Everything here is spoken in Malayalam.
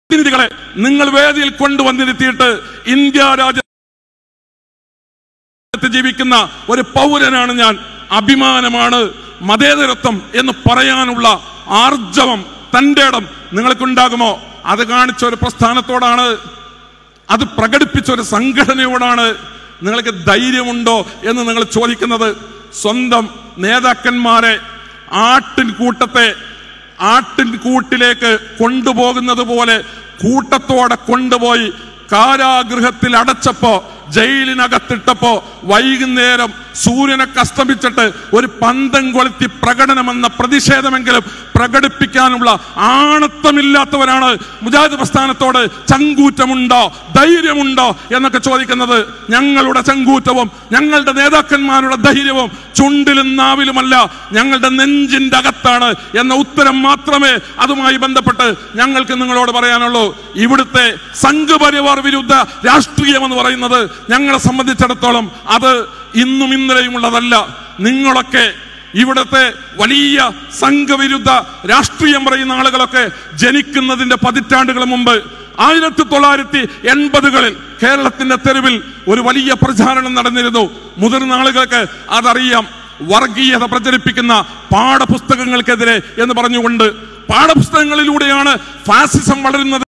പ്രതിനിധികളെ നിങ്ങൾ വേദിയിൽ കൊണ്ടുവന്നിരുത്തിയിട്ട് ഇന്ത്യ രാജ്യത്ത് ജീവിക്കുന്ന ഒരു പൗരനാണ് ഞാൻ അഭിമാനമാണ് മതേതരത്വം എന്ന് പറയാനുള്ള ആർജവം തന്റെ ഇടം നിങ്ങൾക്കുണ്ടാകുമോ അത് കാണിച്ച ഒരു പ്രസ്ഥാനത്തോടാണ് അത് പ്രകടിപ്പിച്ച ഒരു സംഘടനയോടാണ് നിങ്ങൾക്ക് ധൈര്യമുണ്ടോ എന്ന് നിങ്ങൾ ചോദിക്കുന്നത് സ്വന്തം നേതാക്കന്മാരെ ആട്ടിൻ കൂട്ടത്തെ ആട്ടിൻ കൂട്ടിലേക്ക് കൊണ്ടുപോകുന്നത് പോലെ കൂട്ടത്തോടെ കൊണ്ടുപോയി കാരാഗൃഹത്തിൽ അടച്ചപ്പോ ജയിലിനകത്തിട്ടപ്പോ വൈകുന്നേരം സൂര്യനൊക്കെ അസ്തമിച്ചിട്ട് ഒരു പന്തം കൊളുത്തി പ്രകടനമെന്ന പ്രതിഷേധമെങ്കിലും പ്രകടിപ്പിക്കാനുള്ള ആണത്വമില്ലാത്തവരാണ് മുജാഹിദ് പ്രസ്ഥാനത്തോട് ചങ്കൂറ്റമുണ്ടോ ധൈര്യമുണ്ടോ എന്നൊക്കെ ചോദിക്കുന്നത് ഞങ്ങളുടെ ചങ്കൂറ്റവും ഞങ്ങളുടെ നേതാക്കന്മാരുടെ ധൈര്യവും ചുണ്ടിലും നാവിലുമല്ല ഞങ്ങളുടെ നെഞ്ചിന്റെ അകത്താണ് എന്ന ഉത്തരം മാത്രമേ അതുമായി ബന്ധപ്പെട്ട് ഞങ്ങൾക്ക് നിങ്ങളോട് പറയാനുള്ളൂ ഇവിടുത്തെ സംഘപരിവാർ വിരുദ്ധ രാഷ്ട്രീയം എന്ന് പറയുന്നത് ഞങ്ങളെ സംബന്ധിച്ചിടത്തോളം അത് ഇന്നും ഇന്നലെയും ഉള്ളതല്ല നിങ്ങളൊക്കെ ഇവിടുത്തെ വലിയ സംഘവിരുദ്ധ രാഷ്ട്രീയം പറയുന്ന ആളുകളൊക്കെ ജനിക്കുന്നതിന്റെ പതിറ്റാണ്ടുകൾ മുമ്പ് ആയിരത്തി തൊള്ളായിരത്തി എൺപതുകളിൽ കേരളത്തിന്റെ തെരുവിൽ ഒരു വലിയ പ്രചാരണം നടന്നിരുന്നു മുതിർന്ന ആളുകൾക്ക് അതറിയാം വർഗീയത പ്രചരിപ്പിക്കുന്ന പാഠപുസ്തകങ്ങൾക്കെതിരെ എന്ന് പറഞ്ഞുകൊണ്ട് പാഠപുസ്തകങ്ങളിലൂടെയാണ് ഫാസിസം വളരുന്നത്